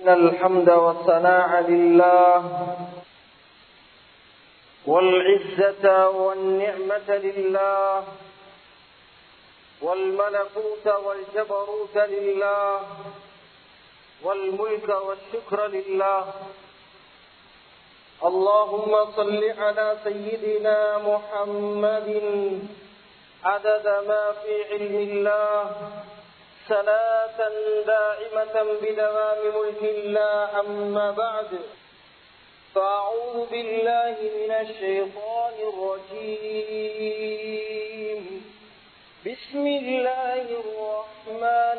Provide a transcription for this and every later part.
إن الحمد والثناء لله والعزة والنعمة لله والملكوت والجبروت لله والملك والشكر لله اللهم صل على سيدنا محمد عدد ما في علم الله صلاة دائمة بدوام ملك الله أما بعد فأعوذ بالله من الشيطان الرجيم بسم الله الرحمن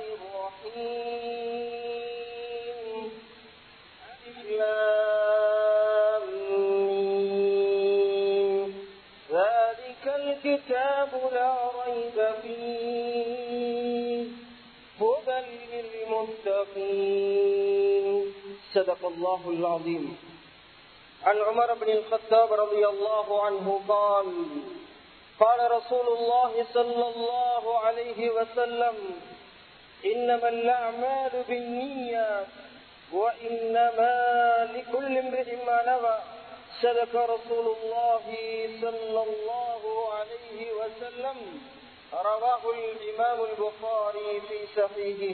الرحيم ذلك الكتاب لا ريب فيه هدى للمتقين صدق الله العظيم عن عمر بن الخطاب رضي الله عنه قال قال رسول الله صلى الله عليه وسلم إنما الأعمال بالنيات وإنما لكل امرئ ما نوى صدق رسول الله صلى الله عليه وسلم رواه الإمام البخاري في صحيحه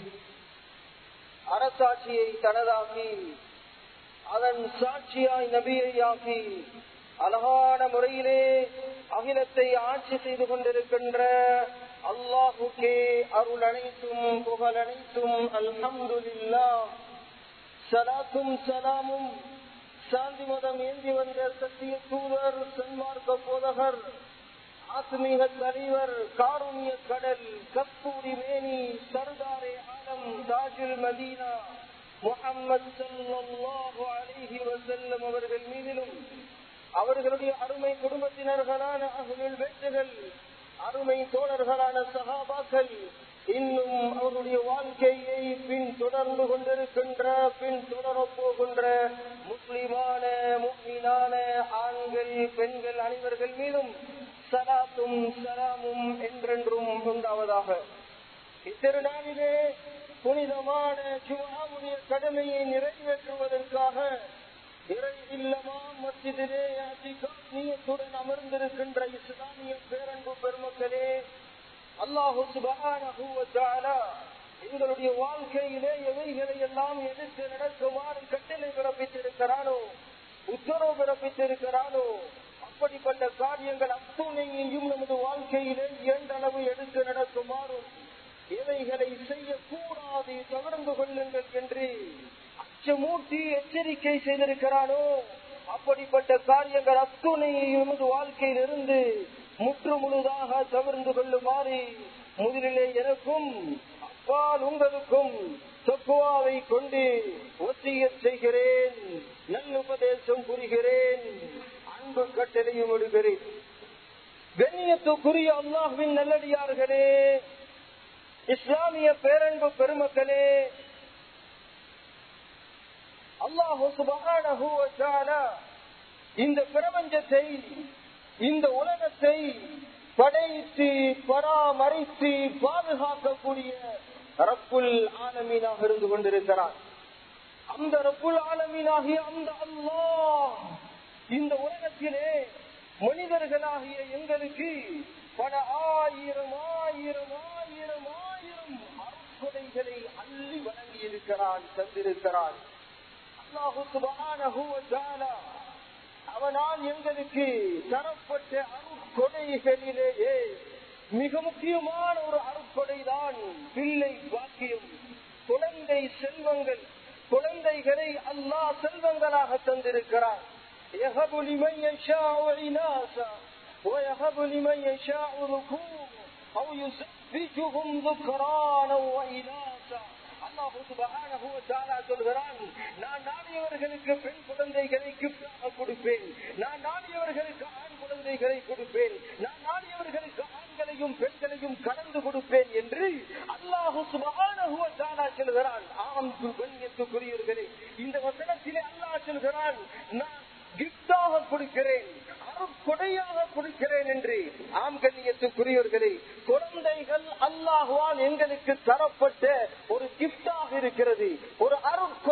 அரசாட்சியை தனதாக்கி அதன் சாட்சியாய் நபியை ஆக்கி அழகான முறையிலே அகிலத்தை ஆட்சி செய்து கொண்டிருக்கின்ற அல்லாஹுக்கே அருள் அனைத்தும் புகழ் அனைத்தும் அல்ஹம்துல்லா சலாத்தும் சலாமும் சாந்தி மதம் ஏந்தி வந்த சத்திய தூதர் சன்மார்க்க போதகர் ஆத்மீக தலைவர் காருண்ய கடல் கஸ்தூரி மேனி சர்தாரே ஆலம் தாஜுல் மதீனா முகம்மது சல்லாஹு அலிஹி வசல்லம் அவர்கள் மீதிலும் அவர்களுடைய அருமை குடும்பத்தினர்களான அகலில் வேட்டுகள் அருமை தோழர்களான சகாபாக்கள் இன்னும் அவருடைய வாழ்க்கையை பின் தொடர்ந்து கொண்டிருக்கின்ற பின் தொடரப் போகின்ற முஸ்லிமான முக்மீனான ஆண்கள் பெண்கள் அனைவர்கள் மீதும் சலாத்தும் சலாமும் என்றென்றும் உண்டாவதாக இத்திருநாளிலே புனிதமான ஜுமாவுடைய கடமையை நிறைவேற்றுவதற்காக இறை இல்லமா மத்தியிலே நீயத்துடன் அமர்ந்திருக்கின்ற இஸ்லாமிய பேரன்பு பெருமக்களே அல்லாஹு சுபான எங்களுடைய வாழ்க்கையிலே எவைகளை எல்லாம் எடுத்து நடக்குமாறு கட்டளை பிறப்பித்திருக்கிறானோ உத்தரவு பிறப்பித்திருக்கிறானோ அப்படிப்பட்ட காரியங்கள் அத்துணையையும் நமது வாழ்க்கையிலே இரண்டளவு எடுத்து நடக்குமாறும் எவைகளை செய்யக்கூடாது தொடர்ந்து கொள்ளுங்கள் என்று அச்சமூட்டி எச்சரிக்கை செய்திருக்கிறானோ அப்படிப்பட்ட காரியங்கள் அத்துணையை நமது வாழ்க்கையில் இருந்து முற்று முழுதாக தவிர்ந்து கொள்ளுமாறு முதலிலே எனக்கும் அப்பால் உங்களுக்கும் சொக்குவாவை கொண்டு ஒத்திய செய்கிறேன் நல்லுபதேசம் புரிகிறேன் அன்பு கட்டளையும் விடுகிறேன் கண்ணியத்துக்குரிய அல்லாஹுவின் நல்லடியார்களே இஸ்லாமிய பேரன்பு பெருமக்களே அல்லாஹு சுபகான இந்த பிரபஞ்சத்தை இந்த உலகத்தை படைத்து பராமரித்து பாதுகாக்கக்கூடிய ரப்புல் ஆலமீனாக இருந்து கொண்டிருக்கிறார் அந்த ரப்புல் ஆலமீனாகிய அந்த அல்லாஹ் இந்த உலகத்திலே மனிதர்களாகிய எங்களுக்கு பல ஆயிரம் ஆயிரம் ஆயிரம் ஆயிரம் அறுக்கொடைகளை அள்ளி வழங்கி இருக்கிறான் தந்திருக்கிறான் அவனால் எங்களுக்கு தரப்பட்ட அருட்கொடைகளிலேயே மிக முக்கியமான ஒரு அருட்கொடைதான் பிள்ளை பாக்கியம் குழந்தை செல்வங்கள் குழந்தைகளை அல்லாஹ் செல்வங்களாக தந்திருக்கிறார் يهب لمن يشاء إناثا ويهب لمن يشاء ذكور أو يزوجهم ذكرانا وإناثا அல்லாஹு சுபஹானஹு வ தஆலா சொல்கிறான் நான் நாடியவர்களுக்கு பெண் குழந்தைகளை கிஃப்டாக கொடுப்பேன் நான் நாடியவர்களுக்கு ஆண் குழந்தைகளை கொடுப்பேன் நான் நாடியவர்களுக்கு ஆண்களையும் பெண்களையும் கலந்து கொடுப்பேன் என்று அல்லாஹு சுபஹானஹு வ தஆலா சொல்கிறான் ஆம் கண்ணியத்துக்குரியவர்களே இந்த வசனத்திலே அல்லாஹ் சொல்கிறான் நான் கிஃப்டாக கொடுக்கிறேன் அருட்கொடையாக கொடுக்கிறேன் என்று ஆம் கண்ணியத்துக்குரியவர்களே குழந்தைகள் அல்லாஹுவால் எங்களுக்கு தரப்பட்ட ஒரு கிஃப்டாக இருக்கிறது ஒரு அருட்கொடையாக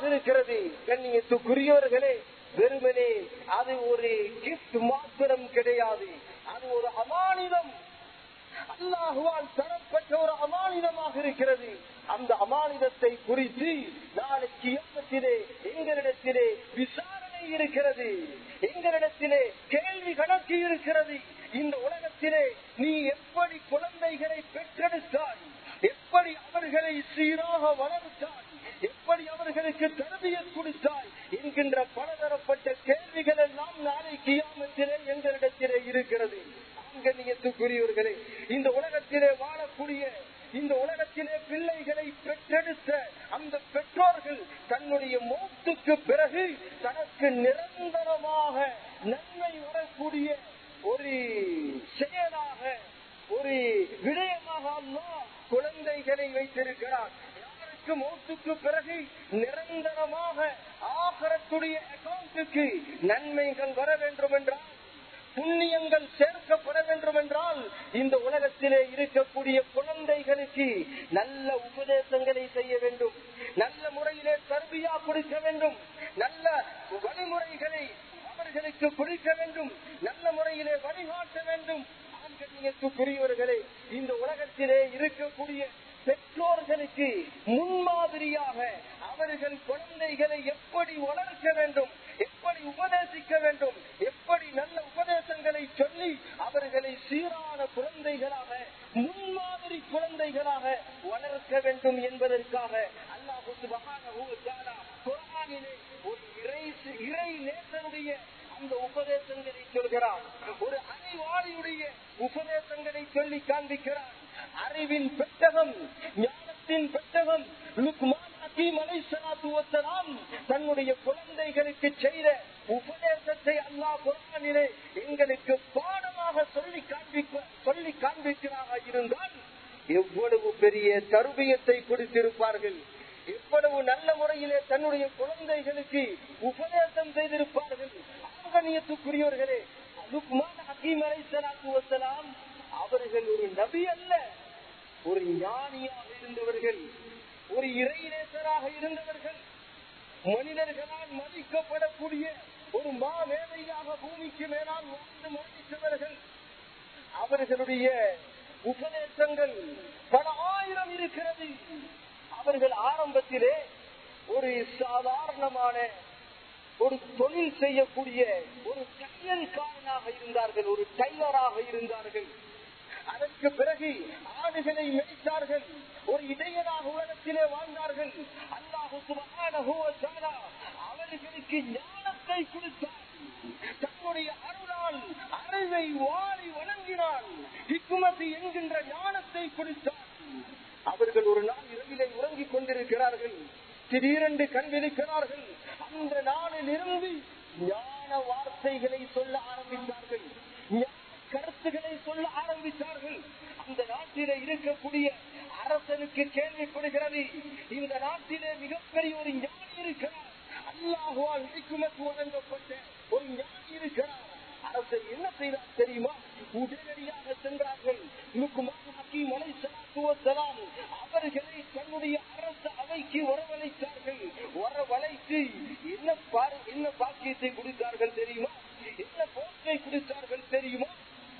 இருக்கிறது கண்ணியத்துக்குரியவர்களே வெறுமனே அது ஒரு கிஃப்ட் மாத்திரம் கிடையாது அது ஒரு அமானிதம் அல்லாஹுவால் தரப்பட்ட ஒரு அமானிதமாக இருக்கிறது அந்த அமானிதத்தை குறித்து நாளைக்கு எண்ணத்திலே எங்களிடத்திலே விசாரணை இருக்கிறது எங்களிடத்திலே கேள்வி கணக்கு இருக்கிறது இந்த உலகத்திலே நீ எப்படி குழந்தைகளை பெற்றெடுத்தாய் எப்படி அவர்களை சீராக வளர்த்தாய் எப்படி அவர்களுக்கு தரவியை கொடுத்தாய் என்கின்ற பலதரப்பட்ட கேள்விகள் எல்லாம் நாளை கியாமத்திலே எங்களிடத்திலே இருக்கிறது கண்ணியத்துக்குரியவர்களே இந்த உலகத்திலே வாழக்கூடிய இந்த உலகத்திலே பிள்ளைகளை பெற்றெடுத்த அந்த பெற்றோர்கள் தன்னுடைய மௌத்துக்கு பிறகு தனக்கு நிரந்தரமாக நன்மை வரக்கூடிய ஒரு செயலாக ஒரு விடயமாக அல்லா குழந்தைகளை வைத்திருக்கிறார் யாருக்கு மௌத்துக்கு பிறகு நிரந்தரமாக ஆகரத்துடைய அக்கௌண்ட்டுக்கு நன்மைகள் வர வேண்டும் என்றால் புண்ணியங்கள் சேர்க்கப்பட வேண்டும் என்றால் இந்த உலகத்திலே இருக்கக்கூடிய குழந்தைகளுக்கு நல்ல உபதேசங்களை செய்ய வேண்டும் நல்ல முறையிலே தர்பியா கொடுக்க வேண்டும் நல்ல வழிமுறைகளை அவர்களுக்கு கொடுக்க வேண்டும் நல்ல முறையிலே வழிகாட்ட வேண்டும் ஆண்களுக்குரியவர்களே இந்த உலகத்திலே இருக்கக்கூடிய பெற்றோர்களுக்கு முன்மாதிரியாக அவர்கள் குழந்தைகளை எப்படி வளர்க்க வேண்டும் எப்படி உபதேசிக்க வேண்டும் எப்படி நல்ல உபதேசங்களை சொல்லி அவர்களை சீரான குழந்தைகளாக முன்மாதிரி குழந்தைகளாக வளர்க்க வேண்டும் என்பதற்காக அல்லாஹு குரானிலே ஒரு இறை இறை நேசனுடைய அந்த உபதேசங்களை சொல்கிறார் ஒரு அறிவாளியுடைய உபதேசங்களை சொல்லி காண்பிக்கிறார் அறிவின் பெட்டகம் ஞானத்தின் பெட்டகம் லுக்மான் ஹக்கீம் அலைஹிஸ்ஸலாத்து வஸ்ஸலாம் தன்னுடைய குழந்தைகளுக்கு செய்த உபதேசத்தை அல்லாஹ் குர்ஆனிலே எங்களுக்கு பாடமாக சொல்லி காண்பிக்க சொல்லி காண்பிக்கிறாக இருந்தால் எவ்வளவு பெரிய தருபியத்தை கொடுத்திருப்பார்கள் எவ்வளவு நல்ல முறையிலே தன்னுடைய குழந்தைகளுக்கு உபதேசம் செய்திருப்பார்கள் ஆகணியத்துக்குரியவர்களே லுக்மான் ஹக்கீம் அலைஹிஸ்ஸலாத்து வஸ்ஸலாம் அவர்கள் ஒரு நபி அல்ல ஒரு ஞானியாக இருந்தவர்கள் ஒரு இறைநேசராக இருந்தவர்கள் மனிதர்களால் மதிக்கப்படக்கூடிய ஒரு மாவேதையாக பூமிக்கு மேலால் வாழ்ந்து மரணித்தவர்கள் அவர்களுடைய உபதேசங்கள் பல ஆயிரம் இருக்கிறது அவர்கள் ஆரம்பத்திலே ஒரு சாதாரணமான ஒரு தொழில் செய்யக்கூடிய ஒரு தையல்காரனாக இருந்தார்கள் ஒரு டைலராக இருந்தார்கள் அதற்கு பிறகு ஆடுகளை மேய்த்தார்கள் ஒரு இடையனாக உலகத்திலே வாழ்ந்தார்கள் அல்லாஹு சுபஹானஹு வ தஆலா அவர்களுக்கு ஞானத்தை கொடுத்தார் தன்னுடைய அருளால் அறிவை வாரி வழங்கினார் ஹிக்குமதி என்கின்ற ஞானத்தை கொடுத்தார் அவர்கள் ஒரு நாள் இரவிலே உறங்கிக் கொண்டிருக்கிறார்கள் திடீரென்று கண் விழிக்கிறார்கள் அந்த நாளில் இருந்து ஞான வார்த்தைகளை சொல்ல ஆரம்பித்தார்கள் ஞான கருத்துக்களை சொல்ல ஆரம்பித்தார்கள் அந்த நாட்டிலே இருக்கக்கூடிய அரசனுக்கு கேள்விப்படுகிறது இந்த நாட்டிலே மிகப்பெரிய ஒரு ஞானி இருக்கிறார் அல்லாஹுவால் ஹிக்குமத் வழங்கப்பட்ட ஒரு ஞானி இருக்கிறார் அரசர் என்ன செய்தார் தெரியுமா உடனடியாக சென்றார்கள் லுக்மான் ஹக்கீம் அலைஹிஸ்ஸலாத்து வஸ்ஸலாம் அவர்களை தன்னுடைய அரச அவைக்கு வரவழைத்தார்கள் வரவழைத்து என்ன பாரு என்ன பாக்கியத்தை கொடுத்தார்கள் தெரியுமா என்ன போக்கை கொடுத்தார்கள் தெரியுமா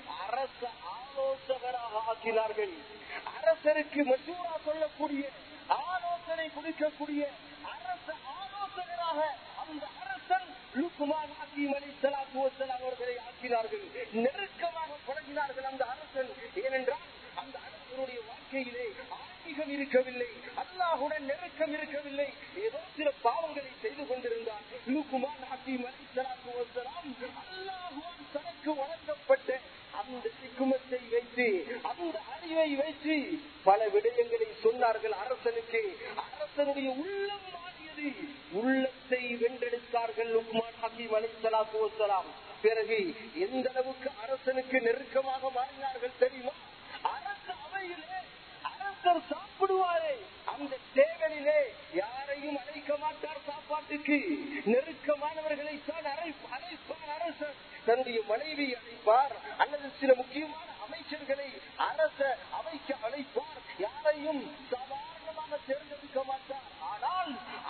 அரச ஆலோசகராக ஆக்கினார்கள் அரசருக்கு மசூரா சொல்லக்கூடிய ஆலோசனை கொடுக்கக்கூடிய அரச ஆலோசகராக அந்த அரசன் லுக்குமான் ஹக்கீம் அலைஹிஸ்ஸலாத்து வஸ்ஸலாம் அவர்களை ஆக்கினார்கள் நெருக்கமாக பழகினார்கள் அந்த அரசன் ஏனென்றால் அந்த அரசனுடைய வாழ்க்கையிலே ஆன்மீகம் இருக்கவில்லை அல்லாஹுடன் நெருக்கம் இருக்கவில்லை ஏதோ சில பாவங்களை செய்து கொண்டிருந்தார் லுக்குமான் ஹக்கீம் அலைஹிஸ்ஸலாத்து வஸ்ஸலாம் அல்லாஹுவான் தனக்கு வழங்கப்பட்ட அந்த சிக்குமத்தை வைத்து அந்த அறிவை வைத்து பல விடயங்களை சொன்னார்கள் அரசனுக்கு அரசனுடைய உள்ளம் மாறியது உள்ளத்தை வென்றெடுத்தார்கள் லுக்மான் ஹக்கீம் அலைஹிஸ்ஸலாத்து வஸ்ஸலாம் பிறகு எந்த அளவுக்கு அரசனுக்கு நெருக்கமாக மாறினார்கள் தெரியுமா அரச அவையிலே அரசர் சாப்பிடுவாரே அந்த தேவனிலே யாரையும் அழைக்க மாட்டார் சாப்பாட்டுக்கு நெருக்கமானவர்களை தான் அழைப்பார் அரசர் தன்னுடைய மனைவி அழைப்பார் அல்லது சில முக்கியமான அமைச்சர்களை அரச அவைக்கு அழைப்பார் யாரையும் சாதாரணமாக தேர்ந்தெடுக்க மாட்டார் ஆனால் அரச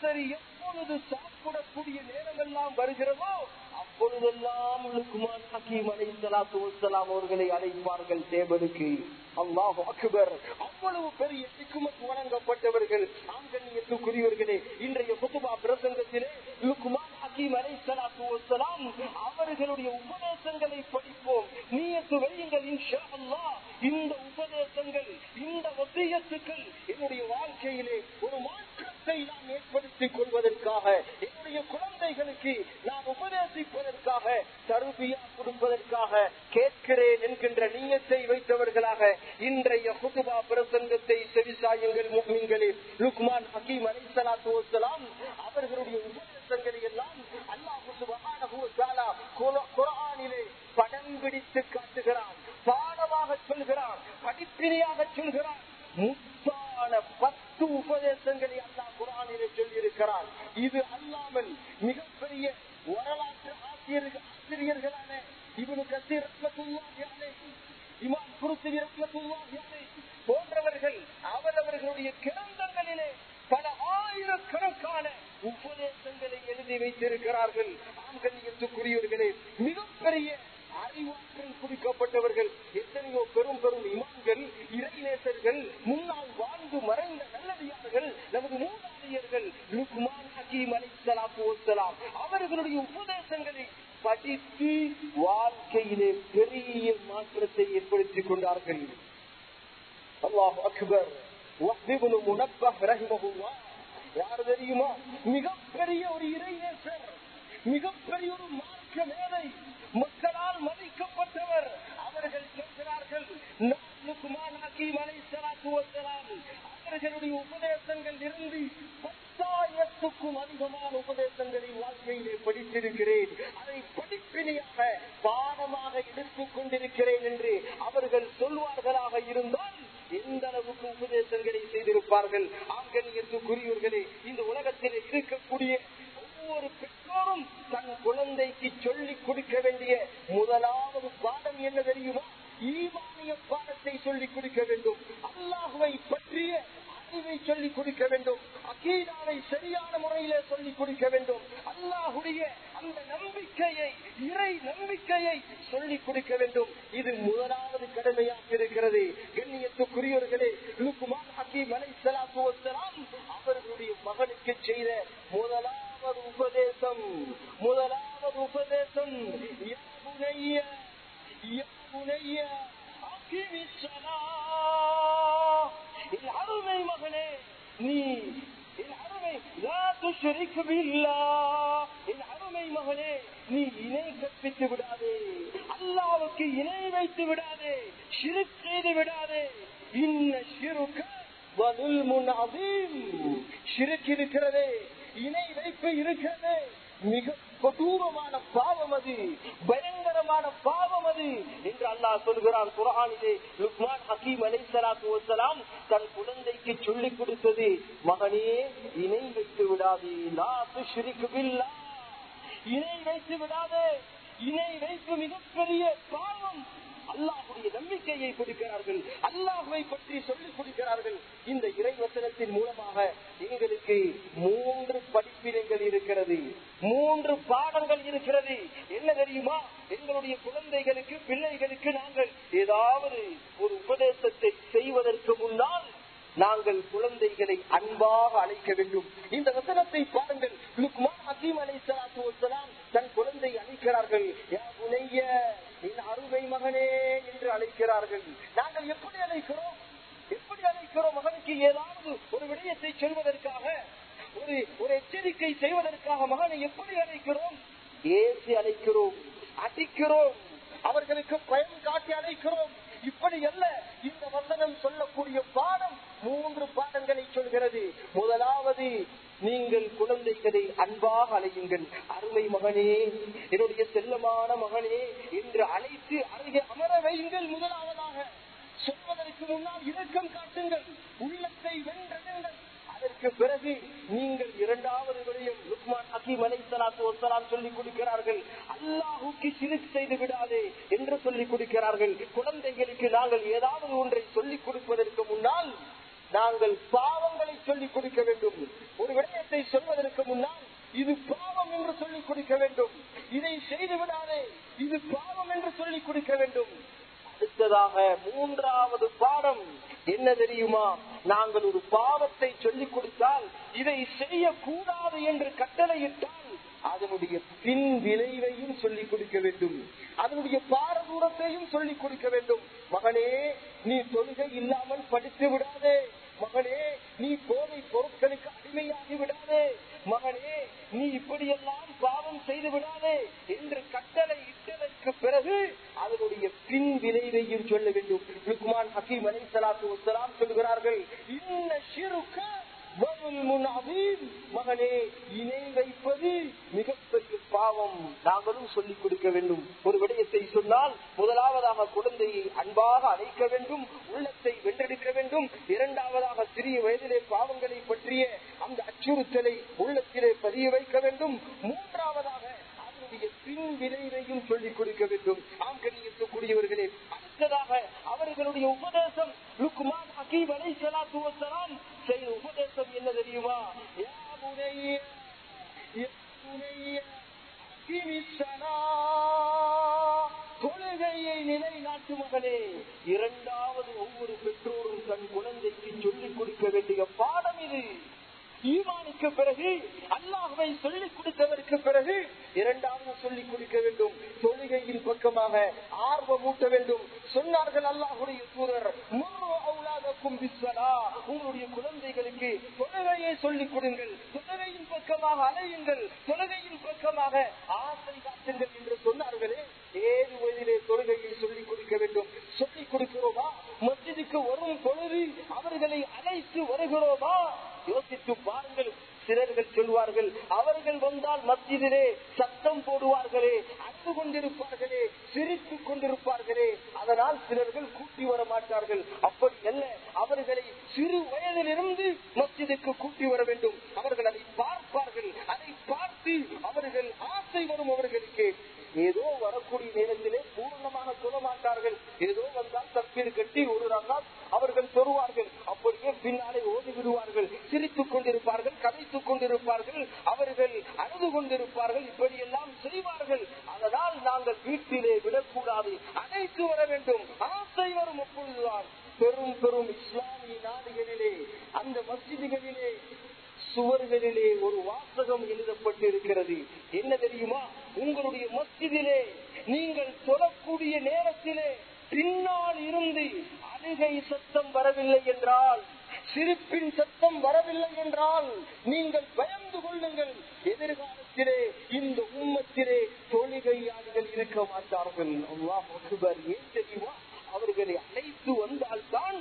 சகோதரி எப்பொழுது சாப்பிடக்கூடிய நேரமெல்லாம் வருகிறதோ அப்பொழுதெல்லாம் லுக்குமான் ஹக்கீம் அலை சலாத்து வசலாம் அவர்களை அழைப்பார்கள் தேவனுக்கு அல்லாஹ் அக்பர் அவ்வளவு பெரிய சிக்குமத் வழங்கப்பட்டவர்கள் ஆங்கண்ணியத்துக்குரியவர்களே இன்றைய குத்துபா பிரசங்கத்திலே லுக்குமான் ஹக்கீம் அலை சலாத்து வசலாம் அவர்களுடைய உபதேசங்களை படிப்போம் நீயத்து வையுங்கள் இன்ஷா அல்லாஹ் இந்த உபதேசங்கள் இந்த வசியத்துக்கள் என்னுடைய வாழ்க்கையிலே ஒரு மாற்றத்தை நாம் ஏற்படுத்திக் கொள்வதற்காக என்னுடைய குழந்தைகளுக்கு நாம் உபதேசிப்பதற்காக தருபியா கொடுப்பதற்காக கேட்கிறேன் என்கின்ற நீயத்தை வைத்தவர்களாக இன்றைய குதுபா பிரசங்கத்தை செவிசாயுங்கள் முக்மீன்களே லுக்மான் ஹக்கீம் அலிசலாத்து வசலாம் அவர்களுடைய உபதேசங்களை எல்லாம் அல்லாஹு சுபஹானஹு வ தஆலா குர- குர்ஆனிலே படம் பிடித்து காட்டுகிறான் பாடமாக சொல்கிறான் படிப்பினையாக சொல்கிறான் முத்தான பத்து உபதேசங்களை அல்லாஹ் குரானிலே சொல்லியிருக்கிறான் இது அல்லாமல் மிகப்பெரிய வரலாற்று ஆசிரியர்கள் ஆசிரியர்களான இவனு கசீர் ரஹ்மத்துல்லாஹி அலைஹி, இமாம் குருத்துவி ரஹ்மத்துல்லாஹி அலைஹி போன்றவர்கள் அவரவர்களுடைய கிரந்தங்களிலே பல ஆயிரக்கணக்கான உபதேசங்களை எழுதி வைத்திருக்கிறார்கள் ஆண்கண்ணியத்துக்குரியவர்களே மிகப்பெரிய அறிவாற்றல் குடிக்கப்பட்டவர்கள் எத்தனையோ பெரும் பெரும் இமாம்கள் இறைநேசர்கள் முன்னால் வாழ்ந்து மறைந்த நல்லடியார்கள் நமது மூதாதையர்கள் லுக்மான் ஹக்கீம் அலி சலாத்து வசலாம் அவர்களுடைய உபதேசங்களை படித்து வாழ்க்கையிலே பெரிய மாற்றத்தை ஏற்படுத்திக் கொண்டார்கள் அல்லாஹ் அக்பர் வஹ்பிபுல் முனப்பஹ் ரஹிமஹுல்லாஹ் யார் தெரியுமா மிகப்பெரிய ஒரு இறைநேசர் மிகப்பெரிய ஒரு மார்க்க மேதை மக்களால் மதிக்கப்பட்டவர் அவர்கள் சொல்கிறார்கள் நான் லுக்மான் ஹக்கீம் அலைஹிஸ்ஸலாத்து வஸ்ஸலாம் அவர்களுடைய உபதேசங்கள் இருந்து பத்தாயிரத்துக்கும் அதிகமான உபதேசங்களை வாழ்க்கையிலே படித்திருக்கிறேன் அதை படிப்பினையாக பாடமாக எடுத்துக் கொண்டிருக்கிறேன் என்று அவர்கள் சொல்வார்களாக இருந்தால் எந்த அளவுக்கு உபதேசங்களை செய்திருப்பார்கள் ஆண்கணியத்துக்குரியவர்களே இந்த உலகத்தில் இருக்கக்கூடிய ஒவ்வொரு பெற்றோரும் தன் குழந்தைக்கு சொல்லிக் கொடுக்க வேண்டிய முதலாவது பாடம் என்ன தெரியுமா ஈமானிய பாடத்தை சொல்லிக் கொடுக்க வேண்டும் அல்லாஹுவை பற்றிய அறிவை சொல்லிக் கொடுக்க வேண்டும் அகீதாவை சரியான முறையில சொல்லிக் கொடுக்க வேண்டும் அல்லாஹுடைய அந்த நம்பிக்கையை இறை நம்பிக்கையை சொல்லிக் கொடுக்க வேண்டும் இது முதலாவது கடமையாக இருக்கிறது கண்ணியத்துக்குரியவர்களே லுக்குமான் ஹக்கீம் அலை சலாத்து வசலாம் அவர்களுடைய மகனுக்கு செய்த முதலாவது உபதேசம் முதலாவது உபதேசம் யா புனைய யா புனைய அகிமி ஸலாத். என் அருமை மகனே நீ என் அருமை லா துஷ்ரிக் பில்லாஹ். என் அருமை மகனே நீ இணை கற்பித்து விடாதே அல்லாவுக்கு இணை வைத்து விடாதே ஷிருக் செய்து விடாதே இன்ன ஷிருக்க வதுல்முன் அதீம் ஷிருக் இருக்கிறதே இணை வைப்பு இருக்கிறதே மிக கொடூரமான பாவம் அது பயங்கரமான பாவம் அது என்று அல்லாஹ் சொல்கிறான் குரானிலே லுக்மான் ஹக்கீம் அலை சலாத்து வசலாம் தன் குழந்தைக்கு சொல்லிக் கொடுத்தது மகனே இணை வைத்து விடாதே லா துஷ்ரிக் பில்லாஹ் இணை வைத்து விடாதே இணை வைப்பு மிகப்பெரிய பாவம் அல்லாஹுடைய நம்பிக்கையை கொடுக்கிறார்கள் அல்லாஹுவை பற்றி சொல்லிக் கொடுக்கிறார்கள் இந்த இறைவசனத்தின் மூலமாக எங்களுக்கு மூன்று படிப்பினைகள் இருக்கிறது மூன்று பாடங்கள் இருக்கிறது என்ன தெரியுமா எங்களுடைய குழந்தைகளுக்கு பிள்ளைகளுக்கு நாங்கள் ஏதாவது ஒரு உபதேசத்தை செய்வதற்கு முன்னால் நாங்கள் குழந்தைகளை அன்பாக அழைக்க வேண்டும் இந்த வசனத்தை பாருங்கள் லுக்மான் ஹக்கீம் அலை சலாத்து வசலாம் தன் குழந்தை அழைக்கிறார்கள் யா புனைய என் அருமை மகனே என்று அழைக்கிறார்கள் நாங்கள் எப்படி அழைக்கிறோம் எப்படி அழைக்கிறோம் மகனுக்கு ஏதாவது ஒரு விடயத்தை சொல்வதற்காக ஒரு ஒரு எச்சரிக்கை செய்வதற்காக மகனை எப்படி அழைக்கிறோம் ஏசி அழைக்கிறோம் அடிக்கிறோம் அவர்களுக்கு பயம் காட்டி அழைக்கிறோம் இப்படி அல்ல இந்த வசனம் சொல்லக்கூடிய பாடம் மூன்று பாடங்களை சொல்கிறது முதலாவது நீங்கள் குழந்தைகளை அன்பாக அழையுங்கள் அருமை மகனே என்னுடைய செல்லமான மகனே என்று அழைத்து அருகே அமர வையுங்கள் முதலாவதாக சொல்வதற்கு முன்னால் இரக்கம் காட்டுங்கள் உள்ளத்தை வென்றெடுங்கள் அதற்கு பிறகு நீங்கள் இரண்டாவது விடயம் லுக்மான் ஹக்கீம் அலை சலாத்து வசலாம் சொல்லிக் கொடுக்கிறார்கள் அல்லாஹுக்கு சிறுக் செய்து விடாதே என்று சொல்லிக் கொடுக்கிறார்கள் குழந்தைகளுக்கு நாங்கள் ஏதாவது ஒன்றை சொல்லிக் கொடுப்பதற்கு முன்னால் நாங்கள் பாவங்களை சொல்லிக் கொடுக்க வேண்டும் ஒரு விடயத்தை சொல்வதற்கு முன்னால் இது பாவம் என்று சொல்லிக் கொடுக்க வேண்டும் இதை செய்து விடாதே இது பாவம் என்று சொல்லிக் கொடுக்க வேண்டும் அடுத்ததாக மூன்றாவது பாடம் என்ன தெரியுமா நாங்கள் ஒரு பாவத்தை சொல்லிக் கொடுத்தால் இதை செய்யக்கூடாது என்று கட்டளையிட்டால் அதனுடைய பின் விளைவையும் சொல்லிக் கொடுக்க வேண்டும் அதனுடைய பாரதூரத்தையும் சொல்லிக் கொடுக்க வேண்டும் மகனே நீ தொழுகை இல்லாமல் படித்து விடாதே மகனே நீ போதை பொருட்களுக்கு அடிமையாகி விடாதே மகனே நீ இப்படியெல்லாம் பாவம் செய்து விடாதே என்று கட்டளை இட்டதற்கு பிறகு அதனுடைய பின் விளைவையும் சொல்ல வேண்டும் லுக்மான் ஹக்கீம் அலை சலாத்து வசலாம் சொல்கிறார்கள் இன்ன சிறுக்க மகனே இணை வைப்பது மிகப்பெரிய பாவம் நாங்களும் சொல்லிக் கொடுக்க வேண்டும் ஒரு விடயத்தை சொன்னால் முதலாவதாக குழந்தையை அன்பாக அழைக்க வேண்டும் உள்ளத்தை வென்றெடுக்க வேண்டும் இரண்டாவதாக சிறிய வயதிலே பாவங்களை பற்றிய அந்த அச்சுறுத்தலை உள்ளத்திலே பதிய வைக்க வேண்டும் மூன்றாவதாக அதனுடைய பின் விளைவையும் சொல்லிக் கொடுக்க வேண்டும் ஆம் கணியத்துக்குரியவர்களே அடுத்ததாக அவர்களுடைய உபதேசம் லுக்குமான் ஹக்கீம் அலை சலாத்து வசலாம் செய்த உபதேசம் என்ன தெரியுமா யா புனைய, யா புனைய, அகிமிஸ்ஸலா. தொழுகையை நிலைநாட்டு மகனே இரண்டாவது ஒவ்வொரு பெற்றோரும் தன் குழந்தைக்கு சொல்லிக் கொடுக்க வேண்டிய பாடம் இது ஈமானுக்கு பிறகு அல்லாஹுவை சொல்லிக் கொடுத்ததற்கு பிறகு இரண்டாவது சொல்லிக் கொடுக்க வேண்டும் தொழுகையின் பக்கமாக ஆர்வம் ஊட்ட வேண்டும் சொன்னார்கள் அல்லாஹுடைய தூதர் முர்ரு அவுலாதக்கும் பிஸ்ஸலா. உங்களுடைய குழந்தைகளுக்கு தொழுகையை சொல்லிக் கொடுங்கள் தொழுகையின் பக்கமாக அலையுங்கள் தொழுகையின் பக்கமாக ஆசை காட்டுங்கள் என்று சொன்னார்களே ஏழு வயதிலே தொழுகையை சொல்லிக் கொடுக்க வேண்டும் சொல்லிக் கொடுக்கிறோமா மஸ்ஜிதுக்கு வரும் பொழுது அவர்களை அழைத்து வருகிறோமா யோசித்து பாருங்கள் சிலர்கள் சொல்வார்கள் அவர்கள் வந்தால் மத்தியிலே சத்தம் போடுவார்களே அன்பு கொண்டிருப்பார்களே சிரித்துக் கொண்டிருப்பார்களே அதனால் சிலர்கள் கூட்டி வர மாட்டார்கள் அப்படி அல்ல அவர்களை சிறு வயதிலிருந்து மஸ்ஜிதுக்கு கூட்டி வர வேண்டும் அவர்கள் அதை பார்ப்பார்கள் அதை பார்த்து அவர்கள் ஆசை வரும் அவர்களுக்கு ஏதோ வரக்கூடிய நேரத்திலே பூர்ணமாக சொல்ல மாட்டார்கள் ஏதோ வந்தால் தப்பீடு கட்டி ஒரு ரகாத் அவர்கள் சொல்வார்கள் அப்படியே பின்னாலே ஓடி விடுவார்கள் சிரித்துக் கொண்டிருப்பார்கள் கதைத்துக் கொண்டிருப்பார்கள் அவர்கள் அழுது கொண்டிருப்பார்கள் இப்படியெல்லாம் செய்வார்கள் அதனால் நாங்கள் வீட்டிலே விடக்கூடாது அழைத்து வர வேண்டும் ஆசை வரும் அப்பொழுதுதான் பெரும் பெரும் இஸ்லாமிய நாடுகளிலே அந்த மஸ்ஜிதுகளிலே சுவர்களிலே ஒரு வாசகம் எழுதப்பட்டிருக்கிறது என்ன தெரியுமா உங்களுடைய மஸ்ஜிதிலே நீங்கள் தொழக்கூடிய நேரத்திலே பின்னால் இருந்து அழுகை சத்தம் வரவில்லை என்றால் சிரிப்பின் சத்தம் வரவில்லை என்றால் நீங்கள் பயந்து கொள்ளுங்கள் எதிர்காலத்திலே இந்த உம்மத்திலே தொழுகையாளிகள் இருக்க மாட்டார்கள் அல்லாஹ் அக்பர் ஏன் தெரியுமா அவர்களை அழைத்து வந்தால்தான்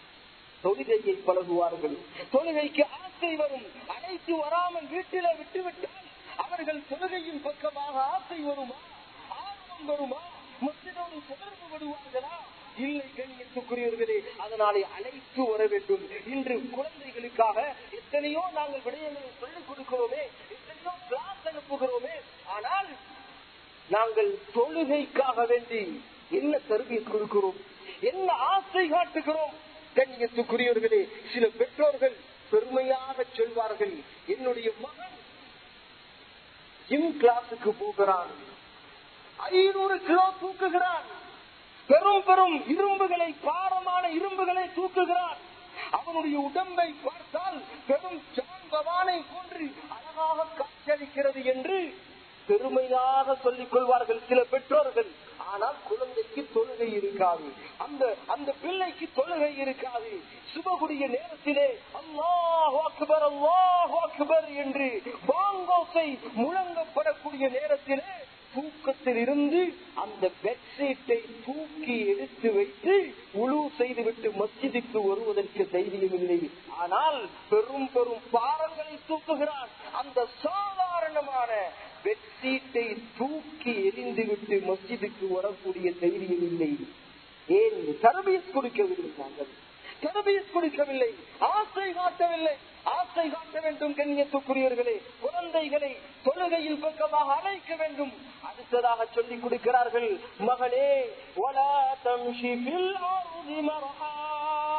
தொழுகையை பழகுவார்கள் தொழுகைக்கு ஆசை வரும் அழைத்து வராமல் வீட்டில விட்டுவிட்டால் அவர்கள் தொழுகையின் பக்கமாக ஆசை வருமா ஆர்வம் வருமா மற்றதோடு தொடர்பு விடுவார்களா இல்லை கண்ணியத்துக்குரியவர்களே அதனாலே அழைத்து வர வேண்டும் இன்று குழந்தைகளுக்காக எத்தனையோ நாங்கள் விடயங்களை சொல்லிக் கொடுக்கிறோமே எத்தனையோ கிளாஸ் அனுப்புகிறோமே ஆனால் நாங்கள் தொழுகைக்காக வேண்டி என்ன கருவியை கொடுக்கிறோம் என்ன ஆசை காட்டுகிறோம் கண்ணியத்துக்குரியவர்களே சில பெற்றோர்கள் பெருமையாக சொல்வார்கள் என்னுடைய மகன் ஜிம் கிளாஸுக்கு போகிறான் ஐநூறு கிலோ தூக்குகிறான் பெரும் பெரும் இரும்புகளை பாரமான இரும்புகளை தூக்குகிறான் அவனுடைய உடம்பை பார்த்தால் பெரும் ஜான்பவானை போன்று அழகாக காட்சியளிக்கிறது என்று பெருமையாக சொல்லிக் கொள்வார்கள் சில பெற்றோர்கள் ஆனால் குழந்தைக்கு தொழுகை இருக்காது அந்த அந்த பிள்ளைக்கு தொழுகை இருக்காது சுபகுடைய நேரத்திலே அல்லாஹ் அக்பர் அல்லாஹ் அக்பர் என்று பாங்கோசை முழங்கப்படக்கூடிய நேரத்திலே தூக்கத்தில் இருந்து அந்த பெட்ஷீட்டை தூக்கி எடுத்து வைத்து உழு செய்துவிட்டு மஸ்ஜிதுக்கு வருவதற்கு தைரியம் இல்லை ஆனால் பெரும் பெரும் பாரங்களை தூக்குகிறான் அந்த சாதாரணமான பெட்ஷீட்டை தூக்கி எரிந்துவிட்டு மஸ்ஜிதுக்கு வரக்கூடிய தைரியம் இல்லை ஏன் தரபியஸ் கொடுக்கவில்லை நாங்கள் தரபியஸ் கொடுக்கவில்லை ஆசை காட்டவில்லை ஆசை காட்ட வேண்டும் கண்ணியத்துக்குரியவர்களே குழந்தைகளை தொழுகையில் பக்கமாக அழைக்க வேண்டும் அடுத்ததாக சொல்லிக் கொடுக்கிறார்கள் மகளே وَلَا تَمْشِ فِي الْأَرْضِ مَرْحًا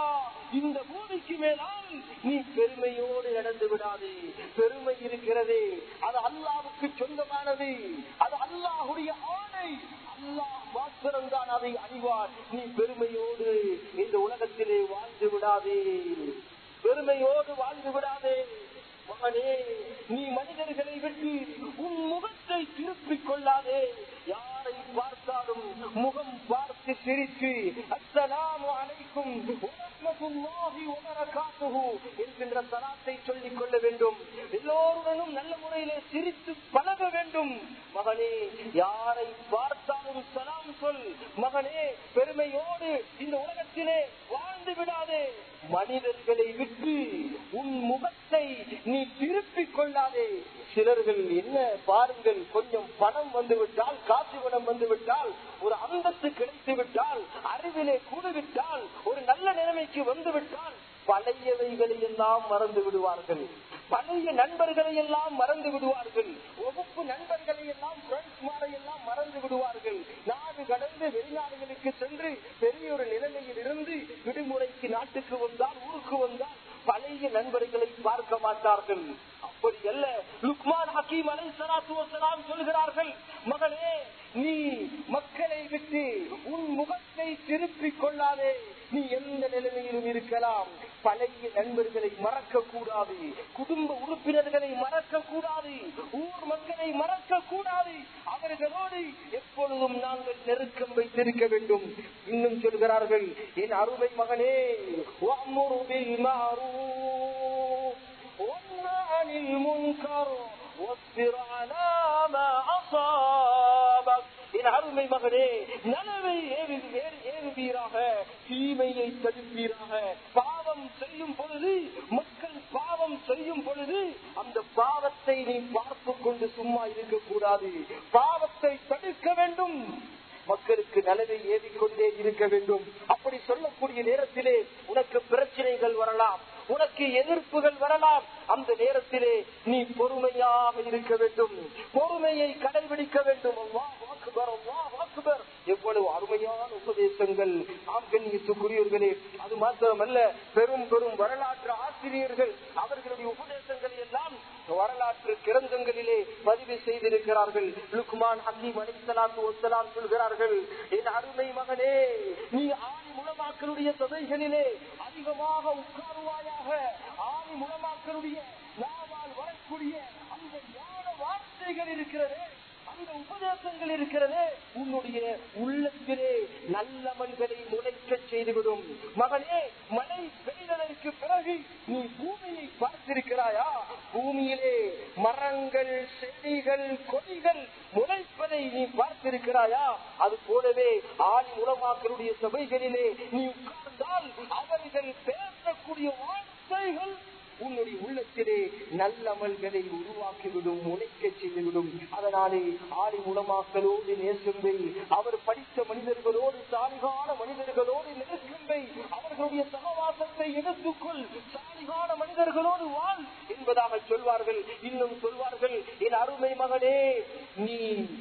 இந்த பூமிக்கு மேலால் நீ பெருமையோடு நடந்து விடாதே பெருமை இருக்கிறதே அது அல்லாவுக்கு சொந்தமானது அது அல்லாஹுடைய ஆணை அல்லாஹ் மாத்திரம்தான் அதை அறிவார் நீ பெருமையோடு இந்த உலகத்திலே வாழ்ந்து விடாதே பெருமையோடு வாழ்ந்து விடாதே மகனே நீ மனிதர்களை விட்டு உன் முகத்தை திருப்பிக் கொள்ளாதே யாரை பார்த்தாலும் முகம் பார்த்து சிரித்து அஸ்ஸலாமு அலைக்கும் வரஹ்மத்துல்லாஹி வபரகாத்துஹு என்கின்ற சலாத்தை சொல்லிக் கொள்ள வேண்டும் எல்லோருடனும் நல்ல முறையிலே சிரித்து பழக வேண்டும் மகனே யாரை பார்த்தாலும் சலாம் சொல் மகனே பெருமையோடு இந்த உலகத்திலே வாழ்ந்து விடாதே மனிதர்களை விட்டு உன் முகத்தை நீ திருப்பிக் கொள்ளாதே சிலர்கள் என்ன பாருங்கள் கொஞ்சம் பணம் வந்து விட்டால் காசு பணம் வந்து விட்டால் ஒரு அந்தஸ்து கிடைத்து விட்டால் அறிவிலே கூடுவிட்டால் ஒரு நல்ல நிலைமைக்கு வந்து விட்டால் பழையவைகளை எல்லாம் மறந்து விடுவார்கள் பழைய நண்பர்களை எல்லாம் மறந்து விடுவார்கள் வகுப்பு நண்பர்களை எல்லாம் ஃப்ரெண்ட்ஸ்மாரை எல்லாம் மறந்து விடுவார்கள் நாடு கடந்து வெளிநாடுகளுக்கு சென்று பெரிய ஒரு நிலைமையில் இருந்து விடுமுறைக்கு நாட்டுக்கு வந்தால் ஊருக்கு வந்தால் பழைய நண்பர்களை பார்க்க மாட்டார்கள் அப்படி அல்ல லுக்மான் ஹக்கீம் அலை சலாத்து வசலாம் சொல்கிறார்கள் மகனே நீ மக்களை விட்டு உன் முகத்தை திருப்பிக் கொள்ளாதே நீ எந்த நிலைமையிலும் இருக்கலாம் பழைய நண்பர்களை மறக்க கூடாது குடும்ப உறுப்பினர்களை மறக்க கூடாது ஊர் மக்களை மறக்க கூடாது அவர்களோடு எப்பொழுதும் நாங்கள் நெருக்கம் வைத்திருக்க வேண்டும் இன்னும் சொல்கிறார்கள் என் அருமை மகனே வஅமுரு பில் மஅரூஃப் وانهى عن المنكر واصبر على ما أصابك என் அருமை மகனே நனவை ஏவி- ஏறு- ஏறுவீராக தீமையை தடுப்பீராக பாவம் செய்யும் பொழுது மக்கள் பாவம் செய்யும் பொழுது அந்த பாவத்தை நீ பார்த்து கொண்டு சும்மா இருக்கக்கூடாது பாவத்தை தடுக்க வேண்டும் மக்களுக்கு நலவை ஏவிக்கொண்டே இருக்க வேண்டும் அப்படி சொல்லக்கூடிய நேரத்திலே உனக்கு பிரச்சனைகள் வரலாம் உனக்கு எதிர்ப்புகள் வரலாம் அந்த நேரத்திலே நீ பொறுமையாக இருக்க வேண்டும் பொறுமையை கடைபிடிக்க வேண்டும் அல்லாஹ் அக்பர், அல்லாஹ் அக்பர். எவ்வளவு அருமையான உபதேசங்கள் ஆம் கண்ணியத்துக்குரியவர்களே அது மாத்திரமல்ல பெரும் பெரும் வரலாற்று ஆசிரியர்கள் அவர்களுடைய உபதேசங்களை எல்லாம் வரலாற்று கிரந்தங்களிலே பதிவு செய்திருக்கிறார்கள் லுக்மான் ஹக்கீம் அலிசலாத்து ஒசலாம் சொல்கிறார்கள் என் அருமை மகனே நீ ஆணி முழமாக்களுடைய சபைகளிலே அதிகமாக உட்காருவாயாக ஆணி முழமாக்களுடைய நாவால் வரக்கூடிய அந்த ஞான வார்த்தைகள் இருக்கிறதே அந்த உபதேசங்கள் இருக்கிறதே உன்னுடைய உள்ளத்திலே நல்லவன்களை முளைக்க செய்துவிடும் மகனே மழை பெய்ததற்கு பிறகு நீ பூமியை பார்த்திருக்கிறாயா பூமியிலே மரங்கள் செடிகள் கொடிகள் முளைப்பதை நீ பார்த்திருக்கிறாயா அது போலவே ஆணி உலமாக்களுடைய சபைகளிலே நீ உட்கார்ந்தால் அவர்கள் பேசக்கூடிய வார்த்தைகள் உன்னுடைய உள்ளத்திலே நல்லமல்களை உருவாக்கிவிடும் முளைக்க செய்துவிடும் அதனாலே ஆடி உலமாக்களோடு நேசும்பை அவர் படித்த மனிதர்களோடு சாலிகான மனிதர்களோடு நெருக்கும்பை அவர்களுடைய சகவாசத்தை எடுத்துக்கொள் சாலிகான மனிதர்களோடு வாழ் என்பதாக சொல்வார்கள் இன்னும் சொல்வார்கள் என் அருமை மகனே நீ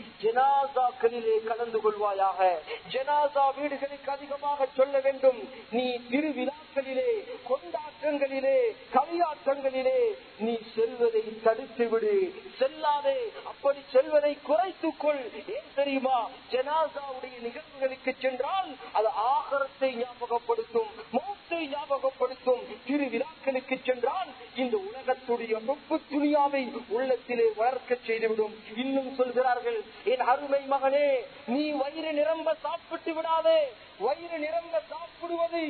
ஜனாசாக்களிலே கலந்து கொள்வாயாக ஜனாசா வீடுகளுக்கு அதிகமாக சொல்ல வேண்டும் நீ திருவிழாக்களிலே கொண்டாட்டங்களிலே கவியாட்டங்களிலே நீ செல்வதை தடுத்து விடு செல்லாதே அப்படி செல்வதை குறைத்துக் கொள் ஏன் தெரியுமா ஜனாசாவுடைய நிகழ்வுகளுக்கு சென்றால் அது ஆகரத்தை ஞாபகப்படுத்தும் மௌத்தை ஞாபகப்படுத்தும் திருவிழாக்களுக்கு சென்றால் இந்த உலகத்துடைய நொப்பு துணியாவை உள்ளத்திலே வளர்க்க செய்துவிடும் இன்னும் சொல்கிறார்கள் என் அருமை மகனே நீ வயிறு நிரம்ப சாப்பிட்டு விடாதே வயிறு நிரம்ப சாப்பிடுவது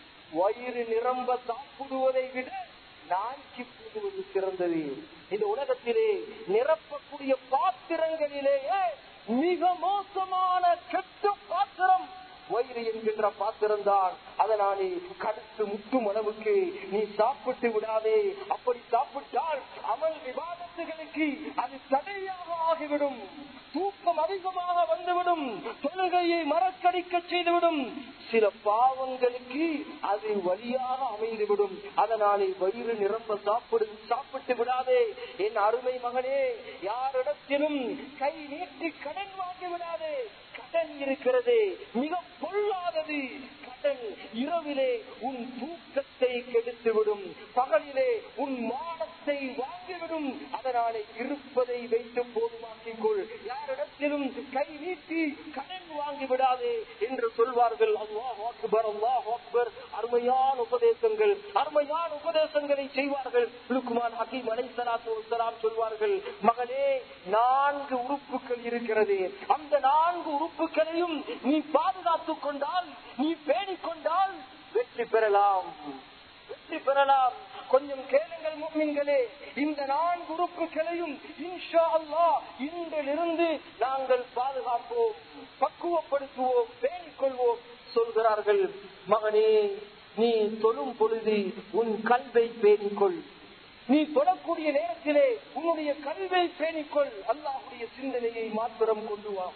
வயிறு நிரம்ப சாப்பிடுவதை விட நாய்க்கு போடுவது சிறந்தது இந்த உலகத்திலே நிரப்பக்கூடிய பாத்திரங்களிலேயே மிக மோசமான கெட்ட பாத்திரம் வயிறு என்கின்ற பாத்திரம் தான் அதனாலே கடுத்து முட்டும் அளவுக்கு நீ சாப்பிட்டு விடாதே அப்படி சாப்பிட்டால் அமல் விவாதத்துகளுக்கு அது தடையாக ஆகிவிடும் தூக்கம் அதிகமாக வந்துவிடும் தொழுகையை மறக்கடிக்க செய்துவிடும் சில பாவங்களுக்கு அது வழியாக அமைந்துவிடும் அதனாலே வயிறு நிரம்ப சாப்பிடு சாப்பிட்டு விடாதே என் அருமை மகனே யாரிடத்திலும் கை நீட்டி கடன் வாங்கி விடாதே கடன் இருக்கிறது மிக பொல்லாதது கடன் இரவிலே உன் தூக்கத்தை கெடுத்துவிடும் பகலிலே உன் மானத்தை வாங்கிவிடும் அதனாலே இருப்பதை வைத்து போதுமாக்கிக் கொள் யாரிடத்திலும் கை நீட்டி கடன் வாங்கி விடாதே என்று சொல்வார்கள் அல்லாஹ் அக்பர் அல்லாஹ் அக்பர் அருமையான உபதேசங்கள் அருமையான உபதேசங்களை செய்வார்கள் லுக்குமான் ஹக்கீம் அலை சலாத்து வசலாம் சொல்வார்கள் மகனே நான்கு உறுப்புகள் இருக்கிறது அந்த நான்கு உறுப்புகளையும் நீ பாதுகாத்துக் கொண்டால் நீ பேணிக் கொண்டால் வெற்றி பெறலாம் வெற்றி பெறலாம் கொஞ்சம் கேளுங்கள் முக்மின்களே இந்த நான்கு உறுப்புகளையும் இன்ஷா அல்லாஹ் இன்றிலிருந்து நாங்கள் பாதுகாப்போம் பக்குவப்படுத்துவோம் பேணிக் கொள்வோம் சொல்கிறார்கள் மகனே நீ தொழும் பொழுது உன் கல்வை பேணிக்கொள் நீ தொடக்கூடிய நேரத்திலே உன்னுடைய கல்வை பேணிக்கொள் அல்லாஹுடைய சிந்தனையை மாத்திரம் கொண்டு வா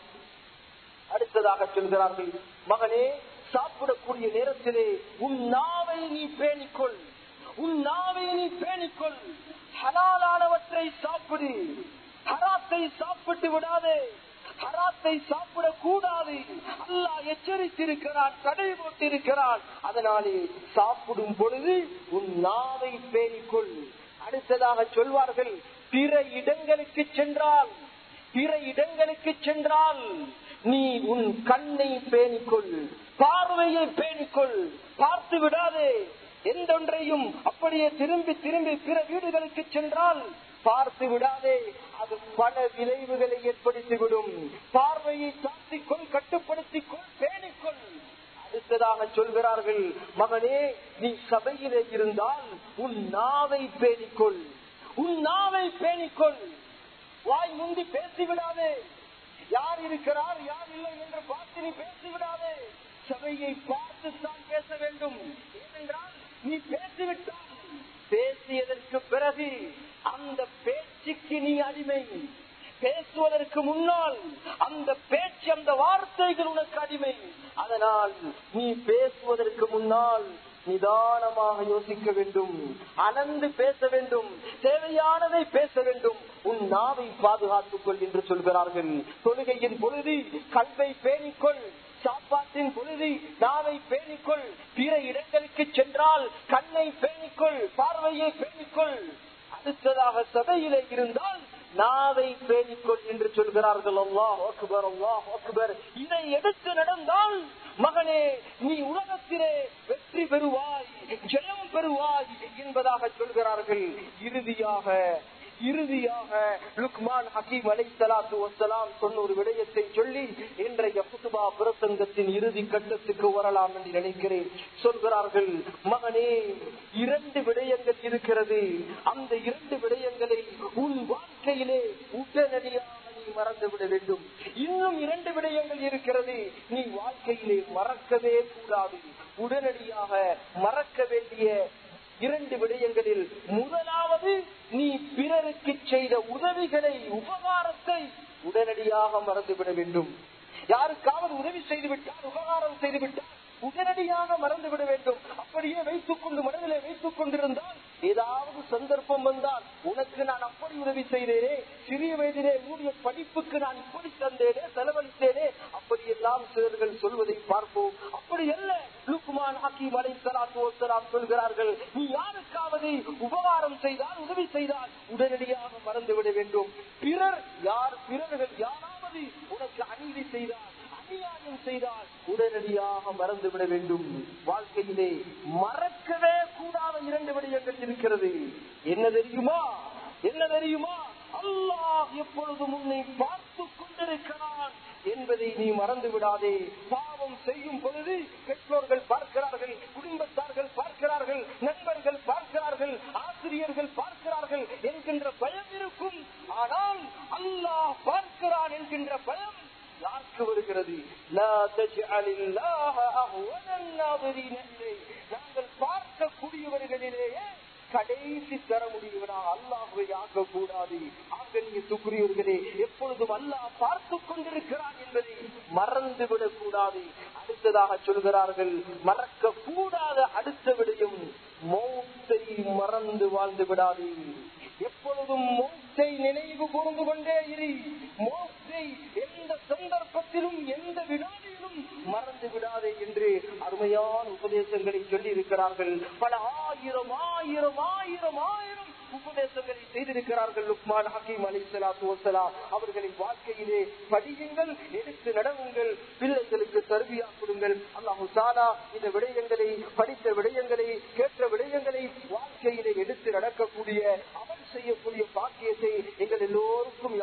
அடுத்ததாக சொல்கிறார்கள் மகனே சாப்பிடக்கூடிய நேரத்திலே உன் நாவை நீ பேணிக்கொள் உன் நாவை நீ பேணிக்கொள் ஹலாலானவற்றை சாப்பிடு ஹராத்தை சாப்பிட்டு விடாதே ஹராத்தை சாப்பிடக்கூடாது அல்லாஹ் எச்சரித்திருக்கிறான் தடை போட்டிருக்கிறான் அதனாலே சாப்பிடும் பொழுது உன் நாவை பேணிக்கொள் அடுத்ததாக சொல்வார்கள் பிற இடங்களுக்கு சென்றால் பிற இடங்களுக்கு சென்றால் நீ உன் கண்ணை பேணிக்கொள் பார்வையை பேணிக்கொள் பார்த்து விடாதே எந்தொன்றையும் அப்படியே திரும்பி திரும்பி பிற வீடுகளுக்கு சென்றால் பார்த்து விடாதே அது பல விளைவுகளை ஏற்படுத்திவிடும் பார்வையை சாத்திக்கொள் கட்டுப்படுத்திக் கொள் பேணிக்கொள் அடுத்ததாக சொல்கிறார்கள் மகனே நீ சபையிலே இருந்தால் உன் நாவை பேணிக்கொள் உன் நாவை பேணிக்கொள் வாய் முந்தி பேசிவிடாதே யார் இருக்கிறார் யார் இல்லை என்று பார்த்து நீ பேசிவிடாதே சபையை பார்த்து தான் பேச வேண்டும் ஏனென்றால் நீ பேசிவிட்டால் பேசியதற்கு பிறகு அந்த பேச்சுக்கு நீ அடிமை பேசுவதற்கு முன்னால் அந்த பேச்சு அந்த வார்த்தைகள் உனக்கு அடிமை அதனால் நீ பேசுவதற்கு முன்னால் நிதானமாக யோசிக்க வேண்டும் அனந்து பேச வேண்டும் தேவையானதை பேச வேண்டும் உன் நாவை பாதுகாத்துக் கொள் என்று சொல்கிறார்கள் தொழுகையின் பொழுது கல்வை பேணிக்கொள் சாப்பாட்டின் பொழுது நாவை பேணிக்கொள் பிற இடங்களுக்கு சென்றால் கண்ணை பேணிக்கொள் பார்வையை பேணிக்கொள் அடுத்ததாக சபையிலே இருந்தால் நாவை பேணிக்கொள் என்று சொல்கிறார்கள் அல்லாஹ் அக்பர் அல்லாஹ் அக்பர் இதை எடுத்து நடந்தால் மகனே நீ உலகத்திலே வெற்றி பெறுவாய் ஜெயம் பெறுவாய் என்பதாக சொல்கிறார்கள் இறுதியாக இறுதியாக லுக்மான் ஹக்கீம் அலை சலாத்து வசலாம் சொன்ன ஒரு விடயத்தை சொல்லி இன்றைய புத்துபா பிரசங்கத்தின் இறுதி கட்டத்துக்கு வரலாம் என்று நினைக்கிறேன் சொல்கிறார்கள் மகனே இரண்டு விடயங்கள் இருக்கிறது அந்த இரண்டு விடயங்களை உன் வாழ்க்கையிலே உடனடியாக நீ மறந்து விட வேண்டும் இன்னும் இரண்டு விடயங்கள் இருக்கிறது நீ வாழ்க்கையிலே மறக்கவே கூடாது உடனடியாக மறக்க வேண்டிய இரண்டு விடயங்களில் முதலாவது நீ பிறருக்கு செய்த உதவிகளை உபகாரத்தை உடனடியாக மறந்துவிட வேண்டும் யாருக்காவது உதவி செய்து விட்டால் உபகாரம் செய்து விட்டால் உடனடியாக மறந்துவிட வேண்டும் அப்படியே வைத்துக் கொண்டு மனதிலே வைத்துக் கொண்டிருந்தால் ஏதாவது சந்தர்ப்பம் வந்தால் உனக்கு நான் அப்படி உதவி செய்தேனே சிறிய வயதிலே மூடிய படிப்புக்கு நான் இப்படி தந்தேனே செலவழித்தேனே அப்படி எல்லாம் சிலர்கள் சொல்வதை பார்ப்போம் அப்படி அல்ல லுக்குமான் ஹக்கி மலை சலாத்து வசலாம் சொல்கிறார்கள் நீ யாருக்காவது உபகாரம் செய்தால் உதவி செய்தால் உடனடியாக மறந்துவிட வேண்டும் பிறர் யார் பிறர்கள் யாராவது உனக்கு அநீதி செய்தால் அநியாயம் செய்தால் உடனடியாக மறந்துவிட வேண்டும் வாழ்க்கையிலே மறக்கவே கூடாத இரண்டு விடயங்கள் இருக்கிறது என்ன தெரியுமா என்ன தெரியுமா அல்லாஹ் எப்பொழுதும் உன்னை பார்த்து கொண்டிருக்கிறான் என்பதை நீ மறந்து விடாதே பாவம் செய்யும் பொழுது பெற்றோர்கள் பார்க்கிறார்கள் குடும்பத்தார்கள் பார்க்கிறார்கள் நண்பர்கள் பார்க்கிறார்கள் ஆசிரியர்கள் பார்க்கிறார்கள் என்கின்ற பயம் இருக்கும் ஆனால் அல்லாஹ் பார்க்கிறான் என்கின்ற பயம் யாருக்கு வருகிறது லா தஜ்அலில்லாஹ அஹ்வனன் நாதிரீன இலைஹ். நாங்கள் பார்க்கக்கூடியவர்களிலேயே கடைசி தர முடியுவனா அல்லாஹுவை ஆக்க கூடாது ஆகலிய துக்குரியவர்களே எப்பொழுதும் அல்லாஹ் பார்த்து கொண்டிருக்கிறான் என்பதை மறந்து விடக் கூடாது அடுத்ததாக சொல்கிறார்கள் மறக்க கூடாத அடுத்த விடையும் மௌத்தை மறந்து வாழ்ந்து விடாது எப்பொழுதும் மோசை நினைவு கூர்ந்து கொண்டே இரு மோசை எந்த சந்தர்ப்பத்திலும் எந்த வினாடியிலும் மறந்து விடாதே என்று அருமையான உபதேசங்களை சொல்லி இருக்கிறார்கள் பல ஆயிரம் ஆயிரம் ஆயிரம் ஆயிரம் உபதேசங்களை செய்திருக்கிறார்கள் லுக்மான் ஹக்கீம் அலி சலாத்து வசலாம் அவர்களின் வாழ்க்கையிலே படியுங்கள் எடுத்து நடவுங்கள் பிள்ளைகளுக்கு தருவியா கொடுங்கள் அல்லாஹு சாலா இந்த விடயங்களை படித்த விடயங்களை கேட்ட விடயங்களை வாழ்க்கையிலே எடுத்து நடக்கக்கூடிய அமல் செய்யக்கூடிய பாக்கியத்தை எங்கள் எல்லோருக்கும்